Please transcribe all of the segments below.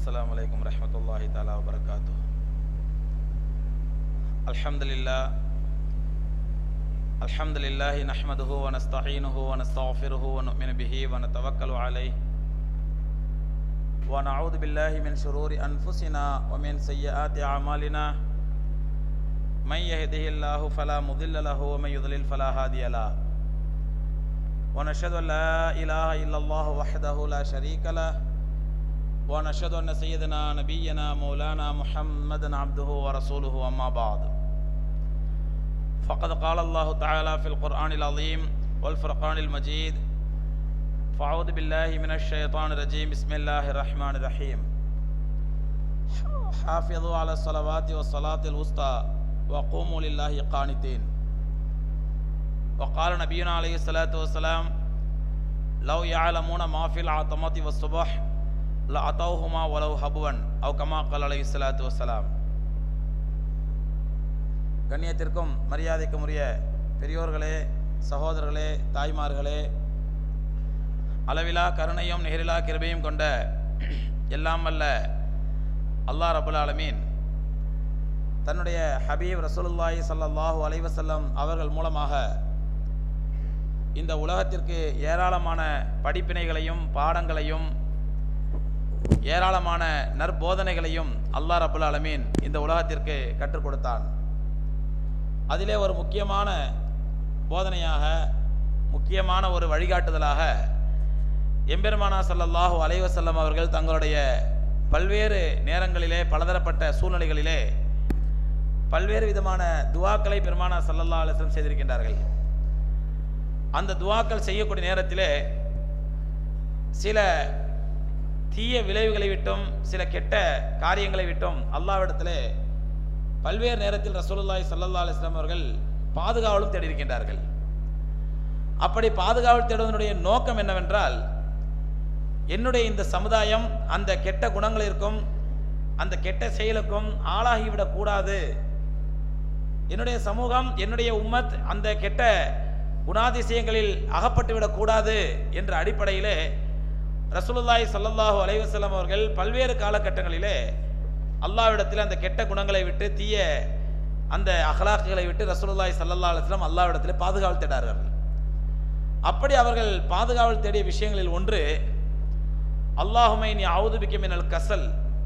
السلام عليكم ورحمة الله تعالى وبركاته الحمد لله الحمد لله نحمده ونستعينه ونستغفره ونؤمن به ونتوكل عليه ونعوذ بالله من شرور أنفسنا ومن سيئات أعمالنا من يهده الله فلا مضل له ومن يضلل فلا هادي له ونشهد أن لا إله إلا الله وحده لا شريك له ونشهد أن سيدنا نبينا مولانا محمدا عبده ورسوله أما بعد فقد قال الله تعالى في القرآن العظيم والفرقان المجيد فأعوذ بالله من الشيطان الرجيم بسم الله الرحمن الرحيم حافظوا على الصلوات والصلاة الوسطى وقوموا لله قانتين وقال نبينا عليه الصلاة والسلام لو يعلمون ما في العتمة والصبح لأتوهما ولو هبوا أو كما قال عليه الصلاة والسلام கண்ணியத்திற்கும் மரியாதைக்கும் உரிய பெரியோர்களே சகோதரர்களே தாய்மார்களே அளவிலா கருணையும் நிகரிலா கிருபையும் கொண்ட எல்லாம் வல்ல அல்லாஹ் ரபுல் ஆலமீன் தன்னுடைய ஹபீப் ரசூலுல்லாஹி ஸல்லல்லாஹு அலைஹி வஸல்லம் அவர்கள் மூலமாக இந்த உலகத்திற்கு ஏராளமான படிப்பினைகளையும் பாடங்களையும் ஏராளமான நற்போதனைகளையும் அல்லாஹ் ரபுல் ஆலமீன் இந்த உலகத்திற்கு கற்றுக் கொடுத்தான் அதிலே ஒரு முக்கியமான போதனையாக முக்கியமான ஒரு வழிகாட்டுதலாக எம்பெருமானா ஸல்லல்லாஹு அலைஹி வஸல்லம் அவர்கள் தங்களுடைய பல்வேறு நேரங்களிலே பலதரப்பட்ட சூழ்நிலைகளிலே பல்வேறு விதமான துவாக்களை பெருமானா சல்லல்லா அலிஸ்லம் செய்திருக்கின்றார்கள் அந்த துவாக்கள் செய்யக்கூடிய நேரத்திலே சில தீய விளைவுகளை விட்டும் சில கெட்ட காரியங்களை விட்டும் அல்லாவிடத்திலே பல்வேறு நேரத்தில் ரசூலுல்லாஹி சல்லல்லா அலிஸ்லாம் அவர்கள் பாதுகாவலும் தேடியிருக்கின்றார்கள் அப்படி பாதுகாவல் தேடுவதனுடைய நோக்கம் என்னவென்றால் என்னுடைய இந்த சமுதாயம் அந்த கெட்ட குணங்களிற்கும் அந்த கெட்ட செயலுக்கும் ஆளாகிவிடக் கூடாது என்னுடைய சமூகம் என்னுடைய உம்மத் அந்த கெட்ட குணாதிசயங்களில் அகப்பட்டு விடக்கூடாது என்ற அடிப்படையிலே ரசூலுல்லாஹி சல்லல்லாஹு அலைவசல்லம் அவர்கள் பல்வேறு காலகட்டங்களிலே அல்லாவிடத்தில் அந்த கெட்ட குணங்களை விட்டு தீய அந்த அகலாக்குகளை விட்டு ரசூலுல்லாஹி சல்லல்லா அலுவலம் அல்லாவிடத்தில் பாதுகாவல் தேடார்கள் அப்படி அவர்கள் பாதுகாவல் தேடிய விஷயங்களில் ஒன்று அல்லாஹுமை நீ அவுதுபிக்க மின்னல் கசல்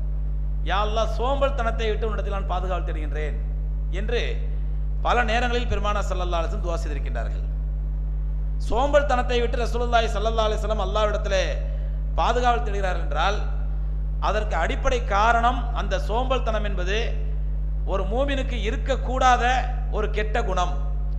யா அல்லாஹ் சோம்பல் தனத்தை விட்டு உன்னிடத்தில் நான் பாதுகாவல் தேடுகின்றேன் என்று பல நேரங்களில் பெருமானா சல்லல்லா அலிஸ்லம் துவா செய்திருக்கின்றார்கள் சோம்பல் தனத்தை விட்டு ரசூலுல்லாஹி சல்லல்லா அலிஸ்லம் அல்லாவிடத்தில் பாதுகாவல் தேடுகிறார்கள் என்றால் அதற்கு அடிப்படை காரணம் அந்த சோம்பல் தனம் என்பது ஒரு மூமினுக்கு இருக்கக்கூடாத ஒரு கெட்ட குணம்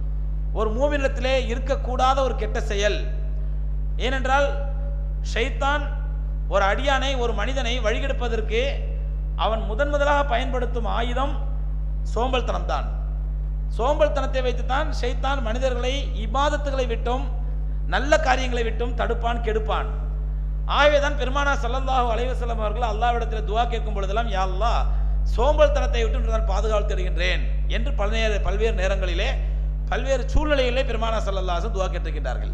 ஒரு மூமினிடத்திலே இருக்கக்கூடாத ஒரு கெட்ட செயல் ஏனென்றால் ஷைத்தான் ஒரு அடியானை ஒரு மனிதனை வழிகெடுப்பதற்கு அவன் முதன் முதலாக பயன்படுத்தும் ஆயுதம் சோம்பல் தனம்தான் சோம்பல் தனத்தை வைத்துத்தான் ஷைத்தான் மனிதர்களை இபாதத்துகளை விட்டும் நல்ல காரியங்களை விட்டும் தடுப்பான் கெடுப்பான் ஆகவேதான் பெருமானா சல்லல்லாஹு அலைவசல்லம் அவர்கள் அல்லாவிடத்தில் துவா கேட்கும் பொழுதெல்லாம் யா அல்லா சோம்பல் தனத்தை விட்டு நான் பாதுகாவல் தருகின்றேன் என்று பல நேர பல்வேறு நேரங்களிலே பல்வேறு சூழ்நிலைகளிலே பெருமானா சல்லல்லாஹும் துவா கேட்டிருக்கின்றார்கள்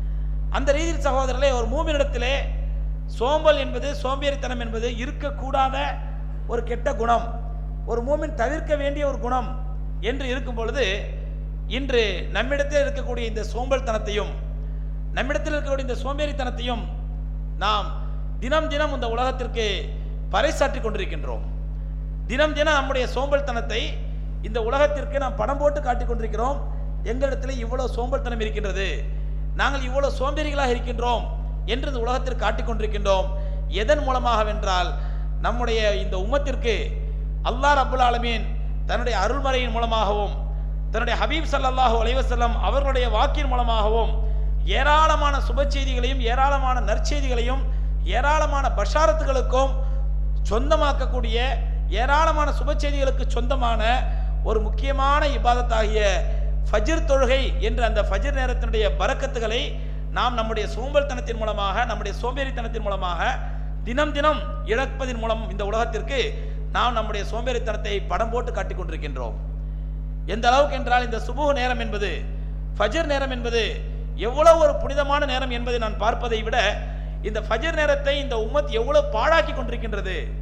அந்த ரீதியில் சகோதரர்களே ஒரு மூமினிடத்திலே சோம்பல் என்பது சோம்பேறித்தனம் என்பது இருக்கக்கூடாத ஒரு கெட்ட குணம் ஒரு மூமின் தவிர்க்க வேண்டிய ஒரு குணம் என்று இருக்கும் பொழுது இன்று நம்மிடத்தில் இருக்கக்கூடிய இந்த சோம்பல் தனத்தையும் நம்மிடத்தில் இருக்கக்கூடிய இந்த சோம்பேறித்தனத்தையும் நாம் தினம் தினம் இந்த உலகத்திற்கு பறைசாற்றி கொண்டிருக்கின்றோம் தினம் தினம் நம்முடைய சோம்பல் தனத்தை இந்த உலகத்திற்கு நாம் படம் போட்டு காட்டிக் கொண்டிருக்கிறோம் எங்களிடத்தில் இவ்வளவு சோம்பல் தனம் இருக்கின்றது நாங்கள் இவ்வளவு சோம்பேறிகளாக இருக்கின்றோம் என்று இந்த உலகத்திற்கு காட்டிக் கொண்டிருக்கின்றோம் எதன் மூலமாக வென்றால் நம்முடைய இந்த உம்மத்திற்கு அல்லாஹ் ரபுல் ஆலமீன் தன்னுடைய அருள்மறையின் மூலமாகவும் தன்னுடைய ஹபீப் சல்லாஹூ அலைவசல்லம் அவர்களுடைய வாக்கின் மூலமாகவும் ஏராளமான சுப செய்திகளையும் ஏராளமான நற்செய்திகளையும் ஏராளமான பஷாரத்துகளுக்கும் சொந்தமாக்கக்கூடிய ஏராளமான சுப செய்திகளுக்கு சொந்தமான ஒரு முக்கியமான இபாதத்தாகிய ஃபஜிர் தொழுகை என்ற அந்த ஃபஜிர் நேரத்தினுடைய பறக்கத்துகளை நாம் நம்முடைய சோம்பல்தனத்தின் மூலமாக நம்முடைய சோம்பேறித்தனத்தின் மூலமாக தினம் தினம் இழப்பதன் மூலம் இந்த உலகத்திற்கு நாம் நம்முடைய சோம்பேறித்தனத்தை படம் போட்டு காட்டிக் கொண்டிருக்கின்றோம் எந்த அளவுக்கு என்றால் இந்த சுபுக நேரம் என்பது ஃபஜர் நேரம் என்பது எவ்வளவு ஒரு புனிதமான நேரம் என்பதை நான் பார்ப்பதை விட இந்த ஃபஜர் நேரத்தை இந்த உம்மத் எவ்வளவு பாழாக்கி கொண்டிருக்கின்றது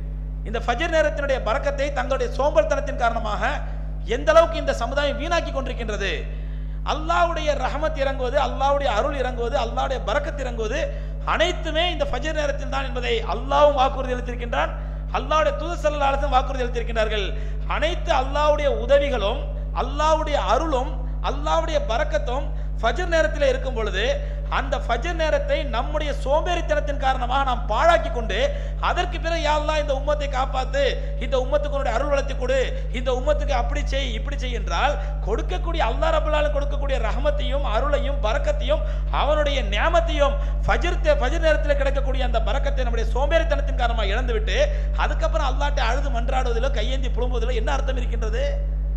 இந்த ஃபஜர் நேரத்தினுடைய பறக்கத்தை தங்களுடைய சோம்பல்தனத்தின் காரணமாக எந்த அளவுக்கு இந்த சமுதாயம் வீணாக்கி கொண்டிருக்கின்றது அல்லாஹ்வுடைய ரஹமத் இறங்குவது அல்லாஹ்வுடைய அருள் இறங்குவது அல்லாஹ்வுடைய பரக்கத் இறங்குவது அனைத்துமே இந்த ஃபஜர் நேரத்தில் தான் என்பதை அல்லாஹ்வும் வாக்குறுதி அளித்திருக்கின்றான் அல்லாஹ்வுடைய தூதர் ஸல்லல்லாஹு அலைஹி வஸல்லம் வாக்குறுதி அளித்திருக்கிறார்கள் அனைத்து அல்லாஹ்வுடைய உதவிகளும் அல்லாஹ்வுடைய அருளும் அல்லாஹ்வுடைய பரக்கத்தும் ஃபஜர் நேரத்தில் இருக்கும் பொழுது அந்த ஃபஜர் நேரத்தை நம்முடைய சோம்பேறித்தனத்தின் காரணமாக நாம் பாழாக்கி கொண்டு அதற்கு பிறகு யா அல்லாஹ் இந்த உம்மத்தை காப்பாத்து இந்த உம்மத்துக்கு உன்னுடைய அருள் வளர்த்தி கொடு இந்த உம்மத்துக்கு அப்படி செய் இப்படி செய் என்றால் கொடுக்கக்கூடிய அல்லாஹ் ரபுல்லால கொடுக்கக்கூடிய ரஹமத்தையும் அருளையும் பரக்கத்தையும் அவனுடைய நியாமத்தையும் ஃபஜர் தே- ஃபஜர் நேரத்தில் கிடைக்கக்கூடிய அந்த பரக்கத்தை நம்முடைய சோம்பேறித்தனத்தின் காரணமாக இழந்துவிட்டு அதுக்கப்புறம் அல்லாட்டை அழுது மன்றாடுவதிலோ கையேந்தி புழும்புவதிலோ என்ன அர்த்தம் இருக்கின்றது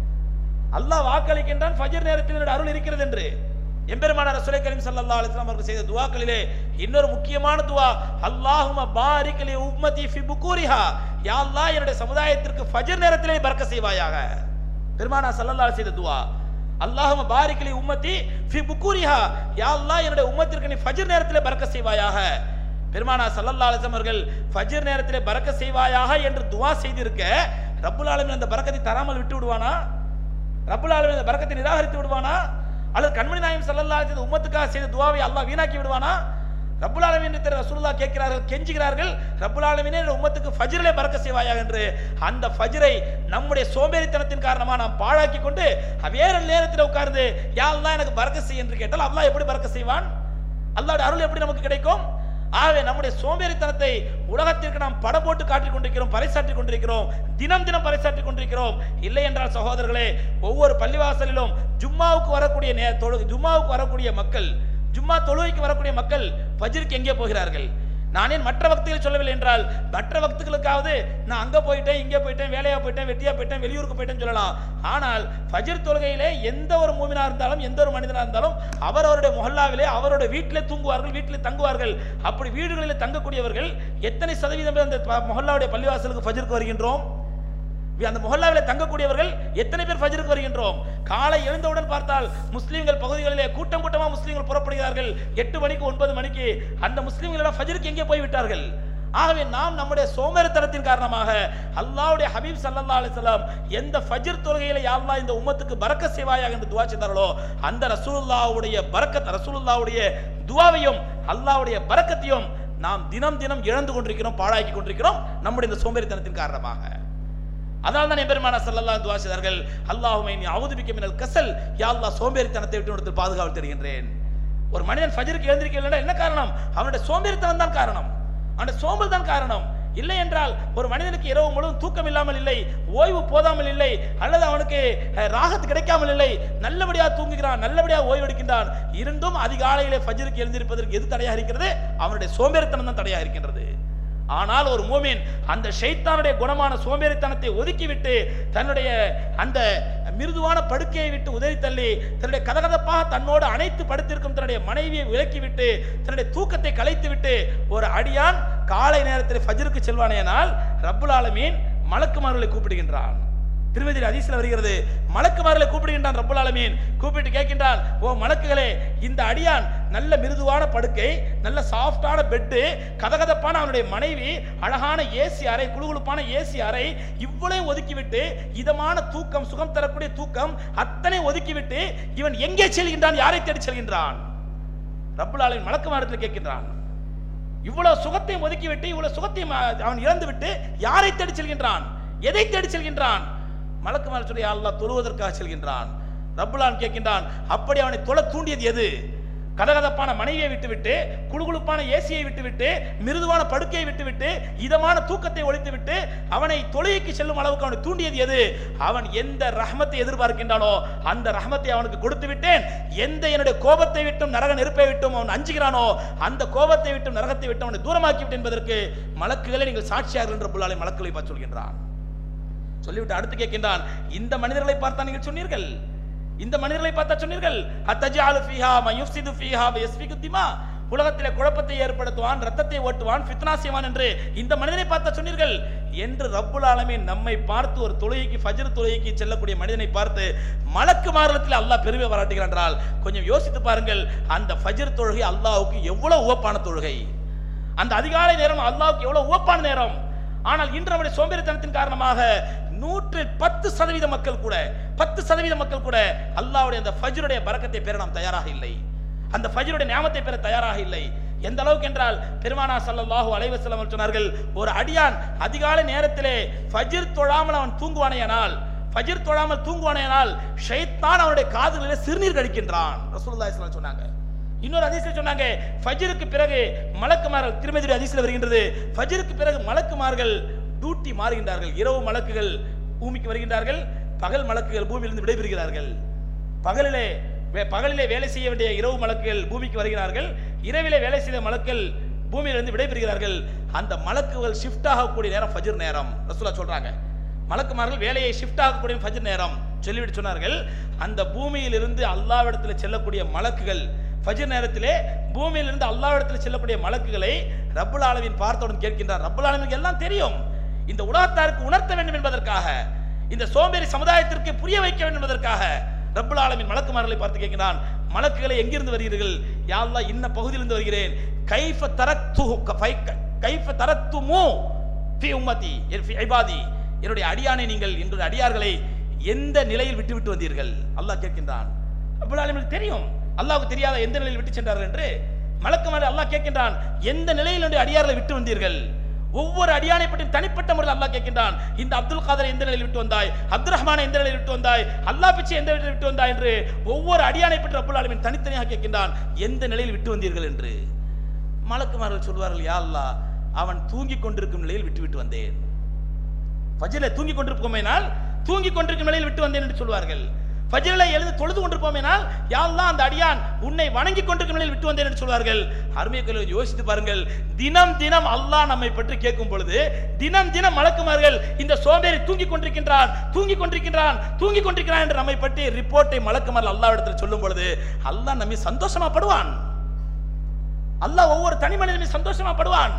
அல்லாஹ் வாக்களிக்கின்றான் ஃபஜர் நேரத்தில் என்னுடைய அருள் இருக்கிறது என்று எம்பெருமான ரசூலை கரீம் ஸல்லல்லாஹு அலைஹி வஸல்லம் அவர்கள் செய்த துஆக்களிலே இன்னொரு முக்கியமான துஆ அல்லாஹும்ம பாரிக் லி உம்மதி ஃபி புகூரிஹா யா அல்லாஹ் என்னுடைய சமுதாயத்திற்கு ஃபஜர் நேரத்திலே பரக்க செய்வாயாக பெருமானா ஸல்லல்லாஹு அலைஹி செய்த துஆ அல்லாஹும்ம பாரிக் லி உம்மதி ஃபி புகூரிஹா யா அல்லாஹ் என்னுடைய உம்மத்திற்கு நீ ஃபஜர் நேரத்திலே பரக்க செய்வாயாக பெருமானா ஸல்லல்லாஹு அலைஹி வஸல்லம் அவர்கள் ஃபஜர் நேரத்திலே பரக்க செய்வாயாக என்று துஆ செய்திருக்க ரப்புல் ஆலமீன் அந்த பரக்கத்தை தராமல் விட்டு விடுவானா ரப்புல் ஆலமீன் அந்த பரக்கத்தை நிராகரித்து விடுவானா அல்லது கண்மணி நாயம் ஸல்லல்லாஹு அலைஹி வஸல்லம் உம்மத்துக்காக செய்த துஆவை அல்லாஹ் வீணாக்கி விடுவானா ரப்புல் ஆலமீன் திரு ரசூலுல்லாஹ் கேட்கிறார்கள் கெஞ்சுகிறார்கள் ரப்புல் ஆலமீனே இந்த உம்மத்துக்கு ஃபஜ்ரிலே பரக்க செய்வாயாக என்று அந்த ஃபஜ்ரை நம்முடைய சோம்பேறித்தனத்தின் காரணமாக நாம் பாழாக்கி கொண்டு வேற நேரத்தில் உட்கார்ந்து யா அல்லாஹ் எனக்கு பரக்க செய் என்று கேட்டால் அல்லாஹ் எப்படி பரக்க செய்வான் அல்லாஹ்வுடைய அருள் எப்படி நமக்கு கிடைக்கும் ஆகவே நம்முடைய சோம்பேறித்தனத்தை உலகத்திற்கு நாம் படம் போட்டு காட்டிக் கொண்டிருக்கிறோம் பறைசாற்றிக் கொண்டிருக்கிறோம் தினம் தினம் பறைசாற்றிக் கொண்டிருக்கிறோம் இல்லை என்றால் சகோதரர்களே ஒவ்வொரு பள்ளிவாசலிலும் ஜும்மாவுக்கு வரக்கூடிய நே தொழு ஜும்மாவுக்கு வரக்கூடிய மக்கள் ஜும்மா தொழுகைக்கு வரக்கூடிய மக்கள் ஃபஜ்ருக்கு எங்கே போகிறார்கள் நான் ஏன் மற்ற வக்திகள் சொல்லவில்லை என்றால் மற்ற வக்துகளுக்காவது நான் அங்க போயிட்டேன் இங்கே போயிட்டேன் வேலையா போயிட்டேன் வெட்டியா போயிட்டேன் வெளியூருக்கு போயிட்டேன்னு சொல்லலாம் ஆனால் ஃபஜ்ர் தொழுகையிலே எந்த ஒரு மூமினா இருந்தாலும் எந்த ஒரு மனிதனா இருந்தாலும் அவர் அவருடைய முஹல்லாவிலே அவருடைய வீட்டிலே தூங்குவார்கள் வீட்டிலே தங்குவார்கள் அப்படி வீடுகளில் தங்கக்கூடியவர்கள் எத்தனை சதவீதம் பேர் அந்த ப- முஹல்லாவுடைய பள்ளிவாசலுக்கு ஃபஜ்ருக்கு வருகின்றோம் அந்த முஹல்லாவிலே தங்கக்கூடியவர்கள் எத்தனை பேர் ஃபஜ்ருக்கு வருகின்றோம் காலை எழுந்தவுடன் பார்த்தால் முஸ்லீம்கள் பகுதிகளிலே கூட்டம் கூட்டமா முஸ்லீம்கள் புறப்படுகிறார்கள் எட்டு மணிக்கு ஒன்பது மணிக்கு அந்த முஸ்லீம்கள் எல்லாம் ஃபஜ்ருக்கு எங்கே போய் விட்டார்கள் ஆகவே நாம் நம்முடைய சோம்பேறித்தனத்தின் காரணமாக அல்லாஹ்வுடைய ஹபீப் ஸல்லல்லாஹு அலைஹி வஸல்லம் எந்த ஃபஜ்ர் தொழுகையில யா அல்லாஹ் இந்த உம்மத்துக்கு பரக்கத் செய்வாயாக என்று துஆ செய்தார்களோ அந்த ரசூலுல்லாஹ்வுடைய பரக்கத் ரசூலுல்லாஹ்வுடைய துஆவையும் அல்லாஹ்வுடைய பரக்கத்தையும் நாம் தினம் தினம் இழந்து கொண்டிருக்கிறோம் பாழாக்கி கொண்டிருக்கிறோம் நம்முடைய இந்த சோம்பேறித்தனத்தின் காரணமாக அதனால தான் எபெருமான ஸல்லல்லாஹு துஆ செய்தார்கள் அல்லாஹும்ம இன்னி அஊது பிக்க மினல் கஸல் யா அல்லாஹ் சோம்பேறித்தனத்தை விட்டு உனக்கு பாதுகாவல் தருகின்றேன் ஒரு மனிதன் ஃபஜ்ருக்கு எழுந்திருக்கவில்லை என்ன காரணம் அவனுடைய சோம்பேறித்தனம் தான் காரணம் அவனுடைய சோம்பல் தான் காரணம் இல்லை என்றால் ஒரு மனிதனுக்கு இரவு முழுவதும் தூக்கம் இல்லாமல் இல்லை ஓய்வு போதாமல் இல்லை அல்லது அவனுக்கு அஹ், ராகத் கிடைக்காமல் இல்லை நல்லபடியாக தூங்குகிறான் நல்லபடியாக ஓய்வு எடுக்கின்றான் இருந்தும் அதிகாலையிலே ஃபஜ்ருக்கு எழுந்திருப்பதற்கு எது தடையாக இருக்கிறது அவனுடைய சோம்பேறித்தனம் தான் தடையாக இருக்கின்றது ஆனால் ஒரு மூமின் அந்த ஷைத்தானுடைய குணமான சோம்பேறித்தனத்தை ஒதுக்கிவிட்டு தன்னுடைய அந்த மிருதுவான படுக்கையை விட்டு உதறி தள்ளி தன்னுடைய கதகதப்பாக தன்னோடு அணைத்து படுத்திருக்கும் தன்னுடைய மனைவியை விலக்கிவிட்டு தன்னுடைய தூக்கத்தை கலைத்துவிட்டு ஒரு அடியான் காலை நேரத்தில் ஃபஜ்ருக்கு செல்வானேனால் ரப்புல் ஆலமீன் மலக்குமார்களை கூப்பிடுகின்றான் திருமதி ஹதீஸ்ல வருகிறது மலக்குமார்களை கூப்பிடுகின்றான் ரப்புல் ஆலமீன் கூப்பிட்டு கேட்கின்றான் ஓ மலக்குகளே இந்த அடியான் நல்ல மிருதுவான படுக்கை நல்ல சாஃப்டான பெட்டு கதகதப்பான அவனுடைய மனைவி அழகான ஏசி அறை குளுகுளுப்பான ஏசி அறை இவ்வளவு ஒதுக்கிவிட்டு இதமான தூக்கம் சுகம் தரக்கூடிய தூக்கம் அத்தனை ஒதுக்கிவிட்டு இவன் எங்கே செல்கின்றான் யாரை தேடி செல்கின்றான் ரப்புல் ஆலமீன் மலக்குமாரத்தில் கேட்கின்றான் இவ்வளவு சுகத்தையும் ஒதுக்கிவிட்டு இவ்வளவு சுகத்தையும் அஹ், அவன் இழந்து விட்டு யாரை தேடி செல்கின்றான் எதை தேடி செல்கின்றான் மலக்கு மேல் சொல்லி அல்லாஹ் தொழுவதற்காக செல்கின்றான் ரப்புலான் கேட்கின்றான் அப்படி அவனை தொழ தூண்டியது எது கதகதப்பான மனைவியை விட்டுவிட்டு குளுகுளுப்பான ஏசியை விட்டுவிட்டு மிருதுவான படுக்கையை விட்டுவிட்டு இதமான தூக்கத்தை ஒழித்துவிட்டு அவனை தொழுகைக்கு செல்லும் அளவுக்கு அவனை தூண்டியது எது அவன் எந்த ரஹமத்தை எதிர்பார்க்கின்றானோ அந்த ரஹமத்தை அவனுக்கு கொடுத்து விட்டேன் எந்த என்னுடைய கோபத்தை விட்டும் நரக நெருப்பை விட்டும் அவன் அஞ்சுகிறானோ அந்த கோபத்தை விட்டும் நரகத்தை விட்டும் அவனை தூரமாக்கி விட்டேன் என்பதற்கு மலக்குகளை நீங்கள் சாட்சியாக என்ற புள்ளாலை மலக்குகளை பார்த்து சொல்கின்றான் சொல்லிவிட்டு அடுத்து கேட்கின்றான் இந்த மனிதர்களை பார்த்தா நீங்கள் சொன்னீர்கள் இந்த மனிதர்களை பார்த்தா சொன்னீர்கள் அத்தஜாலு ஃபீஹா மயுஃப்சிது ஃபீஹா வயஸ்ஃபிகு திமா உலகத்திலே குழப்பத்தை ஏற்படுத்துவான் ரத்தத்தை ஓட்டுவான் ஃபித்னா செய்வான் என்று இந்த மனிதனை பார்த்தா சொன்னீர்கள் என்று ரப்புல் ஆலமீன் நம்மை பார்த்து ஒரு தொழுகைக்கு ஃபஜ்ர் தொழுகைக்கு செல்லக்கூடிய மனிதனை பார்த்து மலக்கு மாறுலத்தில் அல்லாஹ் பெருமை பாராட்டுகிறான் என்றால் கொஞ்சம் யோசித்து பாருங்கள் அந்த ஃபஜ்ர் தொழுகை அல்லாஹ்வுக்கு எவ்வளவு உவப்பான தொழுகை அந்த அதிகாலை நேரம் அல்லாஹ்வுக்கு எவ்வளவு உவப்பான நேரம் ஆனால் இன்று நம்முடைய சோம்பேறித்தனத்தின் காரணமாக நூற்று பத்து சதவீத மக்கள் கூட பத்து சதவீத மக்கள் கூட அல்லாஹ்வுடைய அந்த ஃபஜ்ருடைய பரக்கத்தை பெற நாம் தயாராக இல்லை அந்த ஃபஜ்ருடைய ஞாபகத்தை பெற தயாராக இல்லை எந்த அளவுக்கு என்றால் பெருமானா ஸல்லல்லாஹு அலைஹி வஸல்லம் அவர்கள் சொன்னார்கள் ஒரு அடியான் அதிகாலை நேரத்திலே ஃபஜ்ர் தொழாமல் அவன் தூங்குவானேயானால் ஃபஜ்ர் தொழாமல் தூங்குவானேயானால் ஷைத்தான் அவனுடைய காதுகளிலே சிறுநீர் கழிக்கின்றான் ரசூலுல்லாஹி ஸல்லல்லாஹு அலைஹி சொன்னாங்க இன்னொரு ஹதீஸ்ல சொன்னாங்க ஃபஜ்ருக்கு பிறகு மலக்குமார்கள் திருமதி ஹதீஸ்ல வருகின்றது ஃபஜ்ருக்கு பிறகு மலக்குமார்கள் டியூட்டி மாறுகின்றார்கள் இரவு மலக்குகள் பூமிக்கு வருகின்றார்கள் பகல் மலக்குகள் பூமியிலிருந்து விடைபெறுகிறார்கள் பகலிலே வே- பகலிலே வேலை செய்ய வேண்டிய இரவு மலக்குகள் பூமிக்கு வருகிறார்கள் இரவிலே வேலை செய்த மலக்கள் பூமியிலிருந்து விடைபெறுகிறார்கள் அந்த மலக்குகள் ஷிஃப்ட் ஆகக்கூடிய நேரம் ஃபஜ்ர் நேரம் ரசூலா சொல்றாங்க மலக்குமார்கள் வேலையை ஷிஃப்ட் ஆகக்கூடிய ஃபஜ்ர் நேரம் சொல்லிவிட்டு சொன்னார்கள் அந்த பூமியிலிருந்து அல்லாவிடத்தில் செல்லக்கூடிய மலக்குகள் ஃபஜ்ர் நேரத்திலே பூமியிலிருந்து அல்லாவிடத்தில் செல்லக்கூடிய மலக்குகளை ரப்புல் ஆலமீன் பார்த்தவுடன் கேட்கின்றார் ரப்புல் ஆலமீனுக்கு எல்லாம் தெரியும் இந்த உலகத்தாருக்கு உணர்த்த வேண்டும் என்பதற்காக இந்த சோம்பேறி சமுதாயத்திற்கு புரிய வைக்க வேண்டும் என்பதற்காக ரப்புல் ஆலமீன் மலக்குமார்களை பார்த்து கேட்கிறான் மலக்குகளை எங்கிருந்து வருகிறீர்கள் யா அல்லாஹ் இன்ன பகுதியிலிருந்து வருகிறேன் கைஃப தரத்து கைஃப தரத்துமு ஃபி உம்மதி ஃபி இபாதி என்னுடைய அடியானை நீங்கள் என்னுடைய அடியார்களை எந்த நிலையில் விட்டு விட்டு வந்தீர்கள் அல்லாஹ் கேட்கின்றான் ரப்புல் ஆலமீனுக்கு தெரியும் அல்லாஹ்வுக்கு தெரியாத எந்த நிலையில் விட்டு சென்றார்கள் என்று மலக்குமார் அல்லாஹ் கேட்கின்றான் எந்த நிலையில் என்னுடைய அடியார்களை விட்டு வந்தீர்கள் ஒவ்வொரு அடியானை பற்றி தனிப்பட்ட முறையில் அல்லாஹ் கேட்கின்றான் இந்த அப்துல் காதர் எந்த நிலையில் விட்டு வந்தாய் அப்துல் ரஹ்மான் எந்த நிலையில் விட்டு வந்தாய் அல்லாஹ் பிச்சை எந்த நிலையில் விட்டு வந்தாய் என்று ஒவ்வொரு அடியானை பற்றி அப்துல் ஆலமின் தனித்தனியாக கேட்கின்றான் எந்த நிலையில் விட்டு வந்தீர்கள் என்று மலக்குமார்கள் சொல்வார்கள் யா அல்லாஹ் அவன் தூங்கிக் கொண்டிருக்கும் நிலையில் விட்டு விட்டு வந்தேன் ஃபஜ்ரில் தூங்கி கொண்டிருப்போமேனால் தூங்கி கொண்டிருக்கும் நிலையில் விட்டு வந்தேன் என்று சொல்வார்கள் ஃபஜ்ரில் எழுந்து தொழுது கொண்டிருப்போமேனால் யா அல்லாஹ் அந்த அடியான் உன்னை வணங்கி கொண்டிருக்கும் நிலையில் விட்டு வந்தேன் என்று சொல்வார்கள் அருமையை யோசித்து பாருங்கள் தினம் தினம் அல்லாஹ் நம்மை பற்றி கேட்கும் பொழுது தினம் தினம் மலக்குமார்கள் இந்த சோம்பேறி தூங்கி கொண்டிருக்கின்றான் தூங்கி கொண்டிருக்கின்றான் தூங்கி கொண்டிருக்கிறான் என்று நம்மை பற்றி ரிப்போர்ட்டை மலக்குமார்கள் அல்லாஹ்விடத்தில் சொல்லும் பொழுது அல்லாஹ் நம்மை சந்தோஷமா படுவான் அல்லாஹ் ஒவ்வொரு தனி மனிதனுமே சந்தோஷமா படுவான்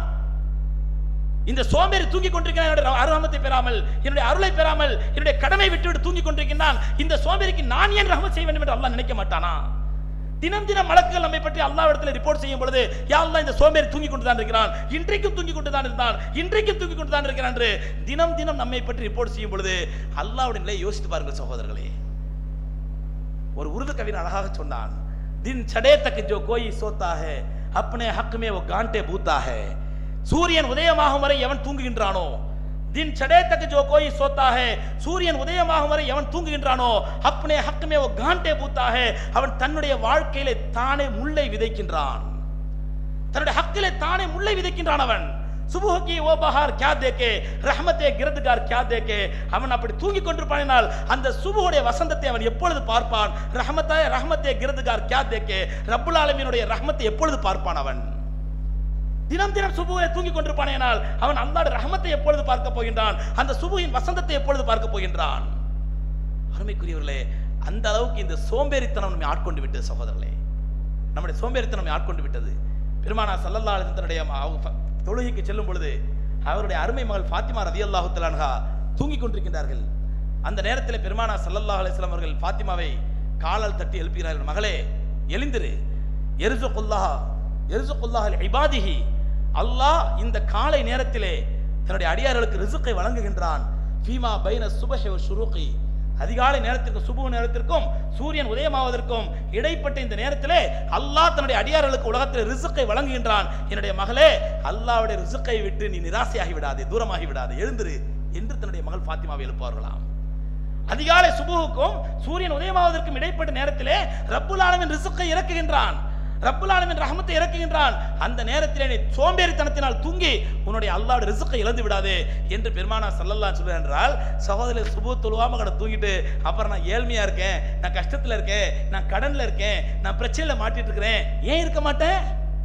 இந்த சோம்பேறி தூங்கி கொண்டிருக்கிறான் என்னுடைய அருமத்தை பெறாமல் என்னுடைய அருளை பெறாமல் என்னுடைய கடமை விட்டுவிட்டு தூங்கி கொண்டிருக்கின்றான் இந்த சோம்பேறிக்கு நான் ஏன் ரஹமத் செய்ய வேண்டும் என்று அல்லாஹ் நினைக்க மாட்டானா தினம் தினம் மலக்குகள் நம்மை பற்றி அல்லாவிடத்தில் ரிப்போர்ட் செய்யும் பொழுது யா அல்லாஹ் இந்த சோம்பேறி தூங்கி கொண்டு தான் இருக்கிறான் இன்றைக்கும் தூங்கி கொண்டு தான் இருந்தான் இன்றைக்கும் தூங்கி கொண்டு தான் இருக்கிறான் என்று தினம் தினம் நம்மை பற்றி ரிப்போர்ட் செய்யும் பொழுது அல்லாஹ்வுடைய நிலையை யோசித்து பாருங்கள் சகோதரர்களே ஒரு உருது கவிஞர் அழகாக சொன்னான் தின் சடே தக் ஜோ கோயி சோத்தா ஹே அப்னே ஹக் மே वो காண்டே பூத்தா ஹே சூரியன் உதயமாகும் வரை எவன் தூங்குகின்றானோ தின் சடே தக் ஜோ கோயி சோத்தா ஹே சூரியன் உதயமாகும் வரை எவன் தூங்குகின்றானோ அப்னே ஹக் மே वो காண்டே பூத்தா ஹே அவன் தன்னுடைய வாழ்க்கையிலே தானே முள்ளை விதைக்கின்றான் தன்னுடைய ஹக்கிலே தானே முள்ளை விதைக்கின்றான் அவன் சுபுஹி ஓ பஹார் கியா தேக்கே ரஹமத்தே கிரதுகார் கியா தேக்கே அவன் அப்படி தூங்கி கொண்டிருப்பானால் அந்த சுபுடைய வசந்தத்தை அவன் எப்பொழுது பார்ப்பான் ரஹமத்தாய ரஹமத்தே கிரதுகார் கியா தேக்கே ரப்புல் ஆலமீனுடைய ரஹமத்தை எப்பொழுது பார்ப்பான் அவன் தினம் தினம் சுபுவை தூங்கி கொண்டிருப்பானேனால் அவன் அல்லாஹ்வுடைய ரஹமத்தை எப்பொழுது பார்க்க போகின்றான் அந்த சுபுவின் வசந்தத்தை எப்பொழுது பார்க்க போகின்றான் அருமைக்குரியவர்களே அந்த அளவுக்கு இந்த சோம்பேறித்தனம் நம்மை ஆட்கொண்டு விட்டது சகோதரர்களே நம்முடைய சோம்பேறித்தனம் நம்மை ஆட்கொண்டு விட்டது பெருமானா சல்லல்லா அலிசனுடைய தொழுகைக்கு செல்லும் பொழுது அவருடைய அருமை மகள் ஃபாத்திமா ரதி அல்லாஹு தலான்ஹா தூங்கி கொண்டிருக்கின்றார்கள் அந்த நேரத்தில் பெருமானா சல்லல்லாஹு அலைஹிஸ்ஸலாம் அவர்கள் ஃபாத்திமாவை காலால் தட்டி எழுப்புகிறார்கள் மகளே எழுந்திரு எருசுகுல்லாஹ் எருசுகுல்லாஹ் இபாதிஹி அல்லாஹ் இந்த காலை நேரத்திலே தன்னுடைய அடியார்களுக்கு ரிசுக்கை வழங்குகின்றான் ஃபீமா பைன சுபஹ ஷுரூகி அதிகாலை நேரத்திற்கும் சுபு நேரத்திற்கும் சூரியன் உதயமாவதற்கும் இடைப்பட்ட இந்த நேரத்திலே அல்லாஹ் தன்னுடைய அடியார்களுக்கு உலகத்தில் ரிசுக்கை வழங்குகின்றான் என்னுடைய மகளே அல்லாஹ்வுடைய ரிசுக்கை விட்டு நீ நிராசையாகி விடாதே தூரமாகி விடாதே எழுந்திரு என்று தன்னுடைய மகள் ஃபாத்திமாவை எழுப்புவார்களாம் அதிகாலை சுபுவுக்கும் சூரியன் உதயமாவதற்கும் இடைப்பட்ட நேரத்திலே ரப்புல் ஆலமின் ரிசுக்கை இறக்குகின்றான் ரப்புல் ஆலமின் ரஹமத்தை இறக்குகின்றான் அந்த நேரத்திலே நீ சோம்பேறித்தனத்தினால் தூங்கி உன்னுடைய அல்லாஹ்வுடைய ரிசுக்கை இழந்து விடாதே என்று பெருமானா சல்லல்லா சொல்லுவார் என்றால் சகோதரர் சுபு தொழுவாம கடை தூங்கிட்டு அப்புறம் நான் ஏழ்மையா இருக்கேன் நான் கஷ்டத்துல இருக்கேன் நான் கடன்ல இருக்கேன் நான் பிரச்சனையில மாட்டிட்டு இருக்கிறேன் ஏன் இருக்க மாட்டேன்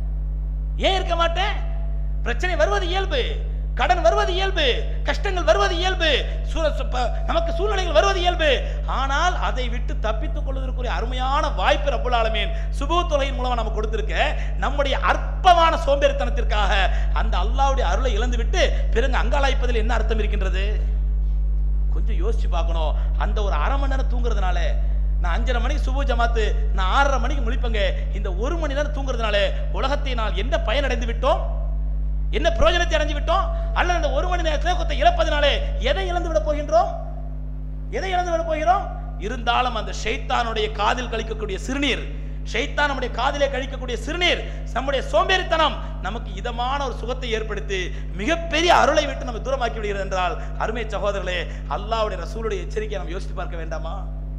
ஏன் இருக்க மாட்டேன் பிரச்சனை வருவது இயல்பு கடன் வருவது இயல்பு கஷ்டங்கள் வருவது இயல்பு சூழ ப- நமக்கு சூழ்நிலைகள் வருவது இயல்பு ஆனால் அதை விட்டு தப்பித்துக் கொள்வதற்குரிய அருமையான வாய்ப்பு ரப்புல் ஆலமீன் சுபு தொலையின் மூலமா நம்ம கொடுத்திருக்க நம்முடைய அற்பமான சோம்பேறித்தனத்திற்காக அந்த அல்லாஹ்வுடைய அருளை இழந்து விட்டு பிறகு அங்காளாய்ப்பதில் என்ன அர்த்தம் இருக்கின்றது கொஞ்சம் யோசிச்சு பார்க்கணும் அந்த ஒரு அரை மணி நேரம் தூங்குறதுனால நான் அஞ்சரை மணிக்கு சுபு ஜமாத்து நான் ஆறரை மணிக்கு முழிப்பேங்க இந்த ஒரு மணி நேரம் தூங்குறதுனால உலகத்தை நான் என்ன பயனடைந்து விட்டோம் என்ன பிரயோஜனத்தை அடைஞ்சு விட்டோம் அல்லது அந்த ஒரு மணி நேர தூக்கத்தை இழப்பதனாலே எதை இழந்து விட போகின்றோம் எதை இழந்து விட போகிறோம் இருந்தாலும் அந்த ஷைத்தானுடைய காதில் கழிக்கக்கூடிய சிறுநீர் ஷைத்தான் நம்முடைய காதிலே கழிக்கக்கூடிய சிறுநீர் நம்முடைய சோம்பேறித்தனம் நமக்கு இதமான ஒரு சுகத்தை ஏற்படுத்தி மிகப்பெரிய அருளை விட்டு நம்ம தூரமாக்கி விடுகிறது என்றால் அருமை சகோதரர்களே அல்லாஹ்வுடைய ரசூலுடைய எச்சரிக்கையை நாம் யோசித்து பார்க்க வேண்டாமா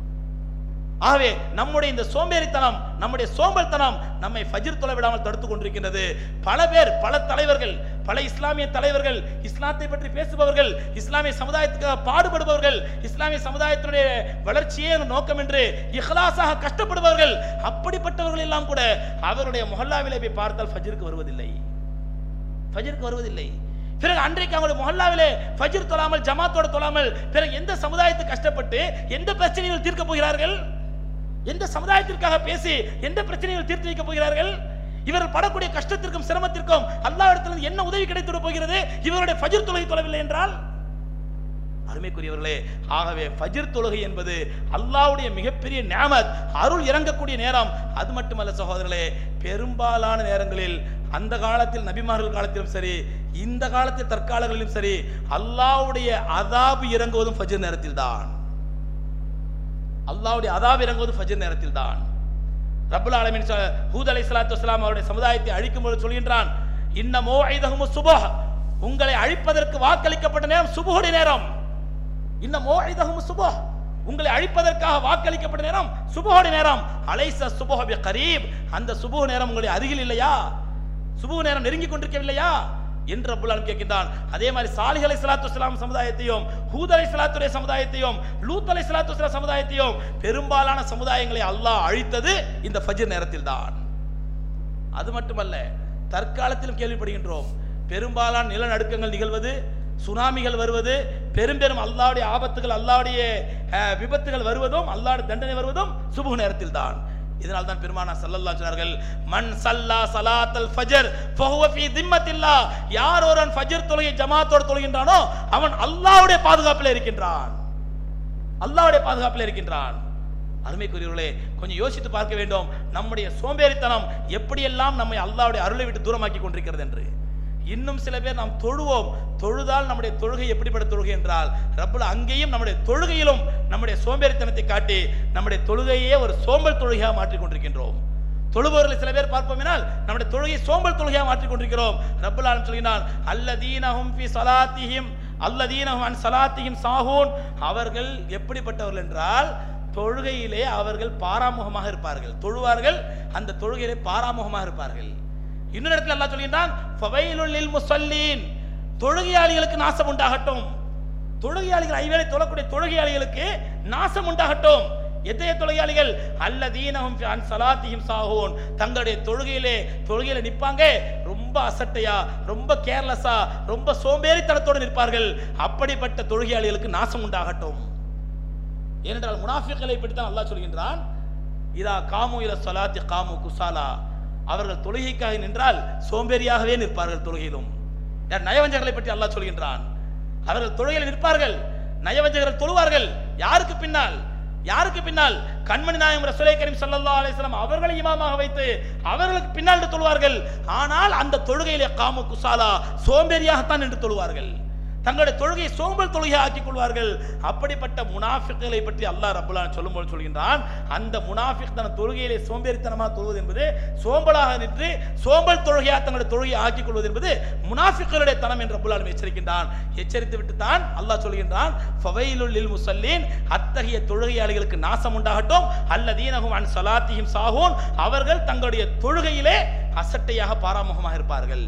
ஆகவே நம்முடைய இந்த சோம்பேறித்தனம் நம்முடைய சோம்பல்தனம் நம்மை ஃபஜ்ர் தொலை விடாமல் தடுத்து கொண்டிருக்கின்றது பல பேர் பல தலைவர்கள் பல இஸ்லாமிய தலைவர்கள் இஸ்லாத்தை பற்றி பேசுபவர்கள் இஸ்லாமிய சமுதாயத்துக்காக பாடுபடுபவர்கள் இஸ்லாமிய சமுதாயத்தினுடைய வளர்ச்சியே ஒரு நோக்கம் என்று இஹ்லாஸாக கஷ்டப்படுபவர்கள் அப்படிப்பட்டவர்கள் எல்லாம் கூட அவருடைய முஹல்லாவிலே போய் பார்த்தால் ஃபஜ்ருக்கு வருவதில்லை ஃபஜ்ருக்கு வருவதில்லை பிறகு அன்றைக்கு அவங்களுடைய முஹல்லாவிலே ஃபஜ்ர் தொழாமல் ஜமாத்தோட தொழாமல் பிறகு எந்த சமுதாயத்தை கஷ்டப்பட்டு எந்த பிரச்சனைகள் தீர்க்க போகிறார்கள் எந்த சமுதாயத்திற்காக பேசி எந்த பிரச்சனைகள் தீர்த்து வைக்க போகிறார்கள் இவர்கள் படக்கூடிய கஷ்டத்திற்கும் சிரமத்திற்கும் அல்லாஹ் இடத்திலிருந்து என்ன உதவி கிடைத்துட போகிறது இவருடைய ஃபஜ்ர் தொழுகை தொழவில்லை என்றால் அருமைக்குரியவர்களே ஆகவே ஃபஜ்ர் தொழுகை என்பது அல்லாஹ்வுடைய மிகப்பெரிய நியாமத் அருள் இறங்கக்கூடிய நேரம் அது மட்டுமல்ல சகோதரர்களே பெரும்பாலான நேரங்களில் அந்த காலத்தில் நபிமார்கள் காலத்திலும் சரி இந்த காலத்தில் தற்காலங்களிலும் சரி அல்லாஹ்வுடைய அதாபு இறங்குவதும் ஃபஜ்ர் நேரத்தில் தான் அல்லாஹ்வுடைய அதாபு இறங்குவது ஃபஜ்ர் நேரத்தில் தான் ரப்புல் ஆலமீன் சொ- ஹூத் அலைஹிஸ்ஸலாத்து வஸலாம் அவருடைய சமுதாயத்தை அழிக்கும் போது சொல்கின்றான் இன்ன மோஐதஹும் சுபஹ் உங்களை அழிப்பதற்கு வாக்களிக்கப்பட்ட நேரம் சுபுஹுடைய நேரம் இன்ன மோஐதஹும் சுபஹ் உங்களை அழிப்பதற்காக வாக்களிக்கப்பட்ட நேரம் சுபுஹுடைய நேரம் அலைஸ சுபஹ பி கரீப் அந்த சுபுஹ் நேரம் உங்களுடைய அருகில் இல்லையா சுபுஹ் நேரம் நெருங்கி கொண்டிருக்கவில்லையா என்று ரப்புல் ஆலமீன் கேட்கின்றான் அதே மாதிரி சாலிஹ் அலைஹிஸ்ஸலாத்து வஸலாம் சமுதாயத்தையும் ஹூத் அலைஹிஸ்ஸலாத்துடைய சமுதாயத்தையும் லூத் அலைஹிஸ்ஸலாத்து வஸலாம் சமுதாயத்தையும் பெரும்பாலான சமுதாயங்களை அல்லாஹ் அழித்தது இந்த ஃபஜ்ர் நேரத்தில் தான் அது மட்டுமல்ல தற்காலத்திலும் கேள்விப்படுகின்றோம் பெரும்பாலான நிலநடுக்கங்கள் நிகழ்வது சுனாமிகள் வருவது பெரும் பெரும் அல்லாவுடைய ஆபத்துகள் அல்லாவுடைய அஹ், விபத்துகள் வருவதும் அல்லாவுடைய தண்டனை வருவதும் சுபு நேரத்தில் தான் இதனால் தான் பெருமானா ஸல்லல்லாஹு சொன்னார்கள் மன் சல்லா சலாத்தல் ஃபஜர் ஃபஹுவ ஃபீ திம்மத்தில்லா யார் ஒருவன் ஃபஜர் தொழுகை ஜமாத்தோடு தொழுகின்றானோ அவன் அல்லாஹ்வுடைய பாதுகாப்பில் இருக்கின்றான் அல்லாஹ்வுடைய பாதுகாப்பில் இருக்கின்றான் அருமைக்குரியவர்களே கொஞ்சம் யோசித்து பார்க்க வேண்டும் நம்முடைய சோம்பேறித்தனம் எப்படியெல்லாம் நம்மை அல்லாஹ்வுடைய அருளை விட்டு தூரமாக்கி கொண்டிருக்கிறது என்று இன்னும் சில பேர் நாம் தொழுவோம் தொழுதால் நம்முடைய தொழுகை எப்படிப்பட்ட தொழுகை என்றால் ரப்புல் அங்கேயும் நம்முடைய தொழுகையிலும் நம்முடைய சோம்பேறித்தனத்தை காட்டி நம்முடைய தொழுகையே ஒரு சோம்பல் தொழுகையாக மாற்றிக் கொண்டிருக்கின்றோம் தொழுபவர்களை சில பேர் பார்ப்போம்னால் நம்முடைய தொழுகை சோம்பல் தொழுகையாக மாற்றிக் கொண்டிருக்கிறோம் ரப்புல் ஆலமீன் சொல்கிறான் அல்லதீனஹும் ஃபி ஸலாத்திஹிம் அல்லதீனஹும் அன் ஸலாத்திஹிம் சாஹூன் அவர்கள் எப்படிப்பட்டவர்கள் என்றால் தொழுகையிலே அவர்கள் பாராமுகமாக இருப்பார்கள் தொழுவார்கள் அந்த தொழுகையிலே பாராமுகமாக இருப்பார்கள் இன்னொரு இடத்துல அல்லாஹ் சொல்கின்றான் ஃபவைலுல் லில் முஸல்லீன் தொழுகையாளிகளுக்கு நாசம் உண்டாகட்டும் தொழுகையாளிகள் ஐவேளை தொழக்கூடிய தொழுகையாளிகளுக்கு நாசம் உண்டாகட்டும் எத்தகைய தொழுகையாளிகள் அல்லதீனஹும் ஃபி அன் ஸலாத்திஹிம் சாஹூன் தங்களுடைய தொழுகையிலே தொழுகையில நிப்பாங்க ரொம்ப அசட்டையா ரொம்ப கேர்லெஸ்ஸா ரொம்ப சோம்பேறித்தனத்தோடு நிற்பார்கள் அப்படிப்பட்ட தொழுகையாளிகளுக்கு நாசம் உண்டாகட்டும் ஏனென்றால் முனாஃபிக்களை பற்றி தான் அல்லாஹ் சொல்கின்றான் இதா காமு இல ஸலாத்தி காமு குசாலா அவர்கள் தொழுகைக்காக நின்றால் சோம்பேறியாகவே நிற்பார்கள் தொழுகையிலும் யார் நயவஞ்சகர்களை பற்றி அல்லாஹ் சொல்கின்றான் அவர்கள் தொழுகையில் நிற்பார்கள் நயவஞ்சகர்கள் தொழுவார்கள் யாருக்கு பின்னால் யாருக்கு பின்னால் கண்மணி நாயம் ரசூலை கரீம் ஸல்லல்லாஹு அலைஹி வஸல்லம் அவர்களை இமாமாக வைத்து அவர்களுக்கு பின்னால் தொழுவார்கள் ஆனால் அந்த தொழுகையிலே காமு குசாலா சோம்பேறியாகத்தான் நின்று தொழுவார்கள் தங்களுடைய தொழுகையை சோம்பல் தொழுகை ஆக்கிக் கொள்வார்கள் அப்படிப்பட்ட முனாஃபிக்களை பற்றி அல்லாஹ் ரப்புல்லான் சொல்லும்போது சொல்கின்றான் அந்த முனாஃபிக் தன தொழுகையிலே சோம்பேறித்தனமாக தொழுவது என்பது சோம்பலாக நின்று சோம்பல் தொழுகையாக தங்களுடைய தொழுகையை ஆக்கிக் கொள்வது என்பது முனாஃபிக்களுடைய தனம் என்று ரப்புல்லான் எச்சரிக்கின்றான் எச்சரித்து விட்டு தான் அல்லாஹ் சொல்கின்றான் ஃபவைலுல் லில் முஸல்லீன் அத்தகைய தொழுகையாளிகளுக்கு நாசம் உண்டாகட்டும் அல்லதீனஹும் அன் ஸலாத்திஹிம் சாஹூன் அவர்கள் தங்களுடைய தொழுகையிலே அசட்டையாக பாராமுகமாக இருப்பார்கள்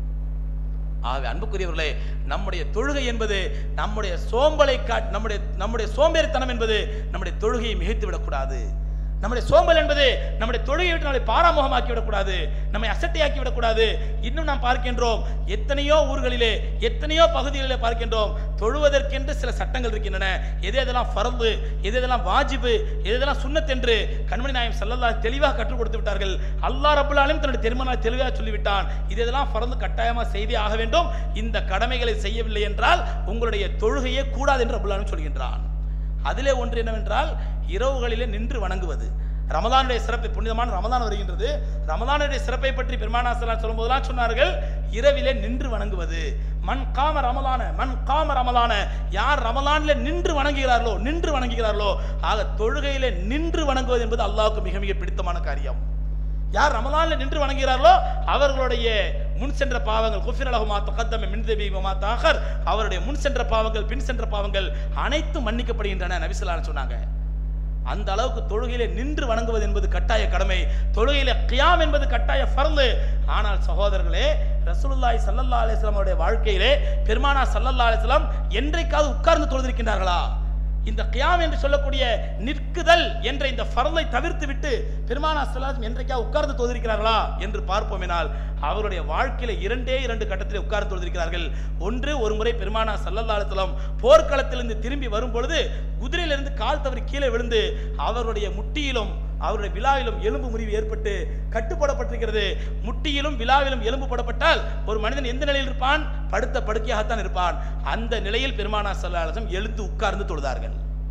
ஆகவே அன்புக்குரியவர்களே நம்முடைய தொழுகை என்பது நம்முடைய சோம்பலை காட் நம்முடைய நம்முடைய சோம்பேறித்தனம் என்பது நம்முடைய தொழுகையை மிகைத்து விடக்கூடாது நம்முடைய சோம்பல் என்பது நம்முடைய தொழுகையை விட்டு நம்மளை பாராமுகமாக்கி விடக்கூடாது நம்மை அசட்டையாக்கி விடக்கூடாது இன்னும் நாம் பார்க்கின்றோம் எத்தனையோ ஊர்களிலே எத்தனையோ பகுதிகளிலே பார்க்கின்றோம் தொழுவதற்கென்று சில சட்டங்கள் இருக்கின்றன எது எதெல்லாம் ஃபரது எது எதெல்லாம் வாஜிபு எது எதெல்லாம் சுன்னத் என்று கண்மணி நாயம் ஸல்லல்லாஹு தெளிவாக கற்றுக் கொடுத்து விட்டார்கள் அல்லாஹ் ரப்பல் ஆலமீன் தன்னுடைய திருமண தெளிவாக சொல்லிவிட்டான் இது இதெல்லாம் ஃபரது கட்டாயமாக செய்தே ஆக வேண்டும் இந்த கடமைகளை செய்யவில்லை என்றால் உங்களுடைய தொழுகையே கூடாது என்று ரப்பல் ஆலமீன் சொல்கின்றான் அதிலே ஒன்று என்னவென்றால் இரவுகளிலே நின்று வணங்குவது ரமலானுடைய சிறப்பை புனிதமான ரமலான் வருகின்றது ரமலானுடைய சிறப்பை பற்றி பெருமானா ஸல்லல்லாஹு சொல்லும் போதெல்லாம் சொன்னார்கள் இரவிலே நின்று வணங்குவது மண் காம ரமலான மண் காம ரமலான யார் ரமலான்ல நின்று வணங்குகிறார்களோ நின்று வணங்குகிறார்களோ ஆக தொழுகையிலே நின்று வணங்குவது என்பது அல்லாஹ்வுக்கு மிக மிக பிடித்தமான காரியம் யார் ரமலான்ல நின்று வணங்குகிறார்களோ அவர்களுடைய முன் சென்ற பாவங்கள் குஃபிர் அலகுமா தகத்தம மின்தபி மா தாகர் அவருடைய முன் சென்ற பாவங்கள் பின் சென்ற பாவங்கள் அனைத்தும் மன்னிக்கப்படுகின்றன நபிசல்லான்னு சொன்னாங்க அந்த அளவுக்கு தொழுகையிலே நின்று வணங்குவது என்பது கட்டாய கடமை தொழுகையிலே கியாம் என்பது கட்டாய ஃபர்லு ஆனால் சகோதரர்களே ரசூலுல்லாஹி ஸல்லல்லாஹு அலைஹி வஸல்லம் அவருடைய வாழ்க்கையிலே பெருமானா ஸல்லல்லாஹு அலைஹி வஸல்லம் என்றைக்காவது உட்கார்ந்து தொழுதிருக்கின்றார்களா இந்த கியாம் என்று சொல்லக்கூடிய நிற்குதல் என்ற இந்த ஃபர்லை தவிர்த்து விட்டு பெருமானா ஸல்லல்லாஹு என்றைக்கா உட்கார்ந்து தொழுதிருக்கிறார்களா என்று பார்ப்போமெனால் அவருடைய வாழ்க்கையில இரண்டே இரண்டு கட்டத்தில் உட்கார்ந்து தொழுதிருக்கிறார்கள் ஒன்று ஒரு முறை பெருமானா ஸல்லல்லாஹு அலைஹி வஸல்லம் போர்க்களத்திலிருந்து திரும்பி வரும் பொழுது குதிரையிலிருந்து கால் தவறி கீழே விழுந்து அவருடைய முட்டியிலும் அவருடைய விழாவிலும் எலும்பு முறிவு ஏற்பட்டு கட்டுப்படப்பட்டிருக்கிறது முட்டியிலும் விழாவிலும் எலும்பு போடப்பட்டால் ஒரு மனிதன் எந்த நிலையில் இருப்பான் படுத்த படுக்கையாகத்தான் இருப்பான் அந்த நிலையில் பெருமானா சல்லாஹம் எழுந்து உட்கார்ந்து தொழுதார்கள்